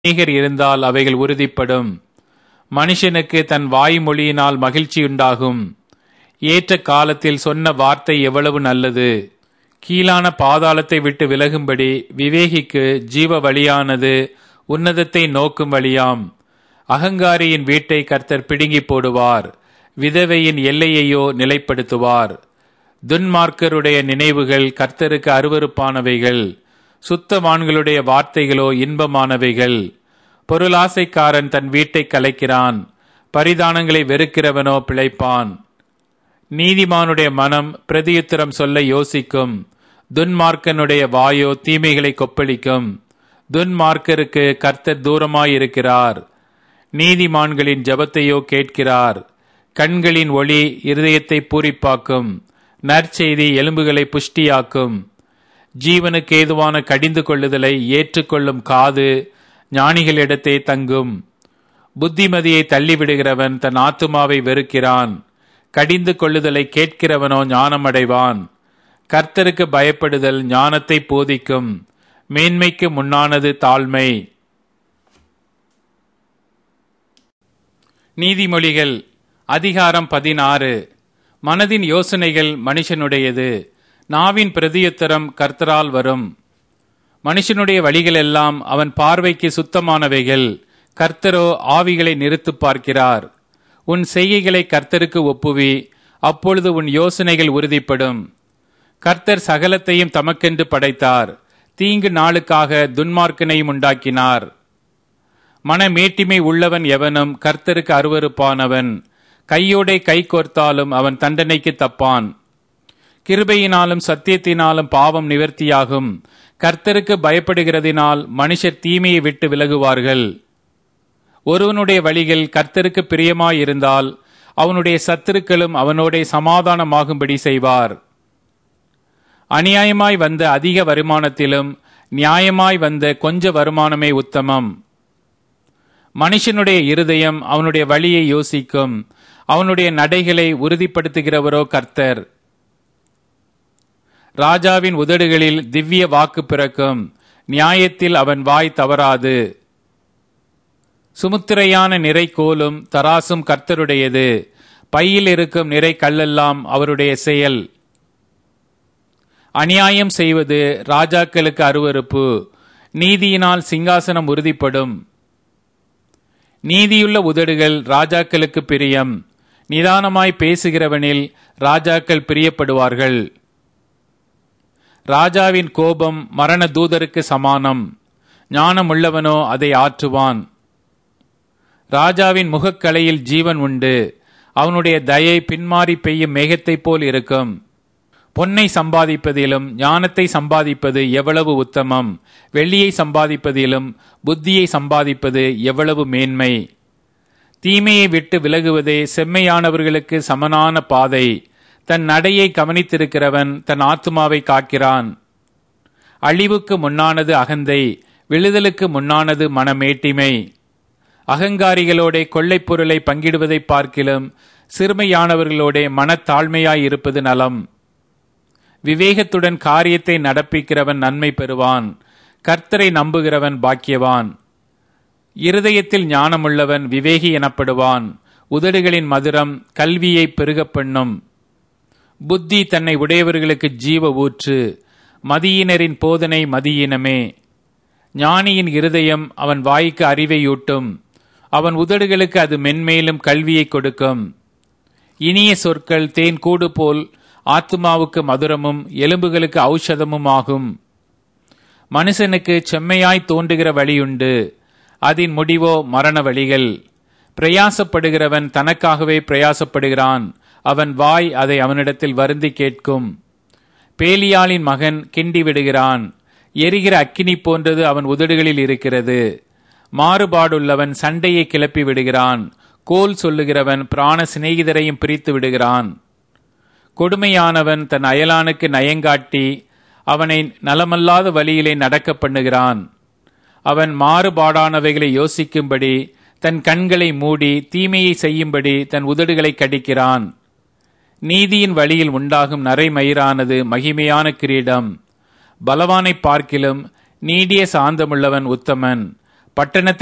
அநேகர் இருந்தால் அவைகள் உறுதிப்படும் மனுஷனுக்கு தன் வாய்மொழியினால் மகிழ்ச்சியுண்டாகும் ஏற்ற காலத்தில் சொன்ன வார்த்தை எவ்வளவு நல்லது கீழான பாதாளத்தை விட்டு விலகும்படி விவேகிக்கு ஜீவ வழியானது உன்னதத்தை நோக்கும் வழியாம் அகங்காரியின் வீட்டை கர்த்தர் பிடுங்கி போடுவார் விதவையின் எல்லையையோ நிலைப்படுத்துவார் துன்மார்க்கருடைய நினைவுகள் கர்த்தருக்கு அருவருப்பானவைகள் சுத்தவான்களுடைய வார்த்தைகளோ இன்பமானவைகள் பொருளாசைக்காரன் தன் வீட்டை கலைக்கிறான் பரிதானங்களை வெறுக்கிறவனோ பிழைப்பான் நீதிமானுடைய மனம் பிரதியுத்தரம் சொல்ல யோசிக்கும் துன்மார்க்கனுடைய வாயோ தீமைகளை கொப்பளிக்கும் துன்மார்க்கருக்கு கர்த்தர் தூரமாயிருக்கிறார் நீதிமான்களின் ஜபத்தையோ கேட்கிறார் கண்களின் ஒளி இருதயத்தை பூரிப்பாக்கும் நற்செய்தி எலும்புகளை புஷ்டியாக்கும் ஜீவனுக்கு ஏதுவான கடிந்து கொள்ளுதலை ஏற்றுக்கொள்ளும் காது ஞானிகளிடத்தே தங்கும் புத்திமதியை தள்ளிவிடுகிறவன் தன் ஆத்துமாவை வெறுக்கிறான் கடிந்து கொள்ளுதலை கேட்கிறவனோ ஞானமடைவான் கர்த்தருக்கு பயப்படுதல் ஞானத்தை போதிக்கும் மேன்மைக்கு முன்னானது தாழ்மை நீதிமொழிகள் அதிகாரம் பதினாறு மனதின் யோசனைகள் மனுஷனுடையது நாவின் பிரதியுத்தரம் கர்த்தரால் வரும் மனுஷனுடைய வழிகளெல்லாம் அவன் பார்வைக்கு சுத்தமானவைகள் கர்த்தரோ ஆவிகளை நிறுத்து பார்க்கிறார் உன் செய்கைகளை கர்த்தருக்கு ஒப்புவி அப்பொழுது உன் யோசனைகள் உறுதிப்படும் கர்த்தர் சகலத்தையும் தமக்கென்று படைத்தார் தீங்கு நாளுக்காக துன்மார்க்கனையும் உண்டாக்கினார் மனமேட்டிமை உள்ளவன் எவனும் கர்த்தருக்கு அருவருப்பானவன் கையோடே கை கோர்த்தாலும் அவன் தண்டனைக்கு தப்பான் கிருபையினாலும் சத்தியத்தினாலும் பாவம் நிவர்த்தியாகும் கர்த்தருக்கு பயப்படுகிறதினால் மனுஷர் தீமையை விட்டு விலகுவார்கள் ஒருவனுடைய வழிகள் கர்த்தருக்கு பிரியமாயிருந்தால் அவனுடைய சத்துருக்களும் அவனோட சமாதானமாகும்படி செய்வார் அநியாயமாய் வந்த அதிக வருமானத்திலும் நியாயமாய் வந்த கொஞ்ச வருமானமே உத்தமம் மனுஷனுடைய இருதயம் அவனுடைய வழியை யோசிக்கும் அவனுடைய நடைகளை உறுதிப்படுத்துகிறவரோ கர்த்தர் ராஜாவின் உதடுகளில் திவ்ய வாக்கு பிறக்கும் நியாயத்தில் அவன் வாய் தவறாது சுமுத்திரையான நிறை கோலும் தராசும் கர்த்தருடையது பையில் இருக்கும் நிறை கல்லெல்லாம் அவருடைய செயல் அநியாயம் செய்வது ராஜாக்களுக்கு அருவறுப்பு நீதியினால் சிங்காசனம் உறுதிப்படும் நீதியுள்ள உதடுகள் ராஜாக்களுக்கு பிரியம் நிதானமாய் பேசுகிறவனில் ராஜாக்கள் பிரியப்படுவார்கள் ராஜாவின் கோபம் மரண தூதருக்கு சமானம் ஞானமுள்ளவனோ அதை ஆற்றுவான் ராஜாவின் முகக்கலையில் ஜீவன் உண்டு அவனுடைய தயை பின்மாறி பெய்யும் மேகத்தைப் போல் இருக்கும் பொன்னை சம்பாதிப்பதிலும் ஞானத்தை சம்பாதிப்பது எவ்வளவு உத்தமம் வெள்ளியை சம்பாதிப்பதிலும் புத்தியை சம்பாதிப்பது எவ்வளவு மேன்மை தீமையை விட்டு விலகுவதே செம்மையானவர்களுக்கு சமனான பாதை தன் நடையை கவனித்திருக்கிறவன் தன் ஆத்துமாவை காக்கிறான் அழிவுக்கு முன்னானது அகந்தை விழுதலுக்கு முன்னானது மனமேட்டிமை அகங்காரிகளோட கொள்ளைப் பொருளை பங்கிடுவதை பார்க்கிலும் சிறுமையானவர்களோட மனத்தாழ்மையாய் இருப்பது நலம் விவேகத்துடன் காரியத்தை நடப்பிக்கிறவன் நன்மை பெறுவான் கர்த்தரை நம்புகிறவன் பாக்கியவான் இருதயத்தில் ஞானமுள்ளவன் விவேகி எனப்படுவான் உதடுகளின் மதுரம் கல்வியை பெருகப் பண்ணும் புத்தி தன்னை உடையவர்களுக்கு ஜீவ ஊற்று மதியினரின் போதனை மதியினமே ஞானியின் இருதயம் அவன் வாய்க்கு அறிவையூட்டும் அவன் உதடுகளுக்கு அது மென்மேலும் கல்வியை கொடுக்கும் இனிய சொற்கள் தேன் கூடு போல் ஆத்மாவுக்கு மதுரமும் எலும்புகளுக்கு ஔஷதமும் ஆகும் மனுஷனுக்கு செம்மையாய் தோன்றுகிற வழியுண்டு அதன் முடிவோ மரண வழிகள் பிரயாசப்படுகிறவன் தனக்காகவே பிரயாசப்படுகிறான் அவன் வாய் அதை அவனிடத்தில் வருந்தி கேட்கும் பேலியாளின் மகன் கிண்டி விடுகிறான் எரிகிற அக்கினி போன்றது அவன் உதடுகளில் இருக்கிறது மாறுபாடுள்ளவன் சண்டையை கிளப்பி விடுகிறான் கோல் சொல்லுகிறவன் பிராண சிநேகிதரையும் பிரித்து விடுகிறான் கொடுமையானவன் தன் அயலானுக்கு நயங்காட்டி அவனை நலமல்லாத வழியிலே நடக்க பண்ணுகிறான் அவன் மாறுபாடானவைகளை யோசிக்கும்படி தன் கண்களை மூடி தீமையை செய்யும்படி தன் உதடுகளை கடிக்கிறான் நீதியின் வழியில் உண்டாகும் நரைமயிரானது மகிமையான கிரீடம் பலவானை பார்க்கிலும் நீடிய சாந்தமுள்ளவன் உத்தமன் பட்டணத்தில்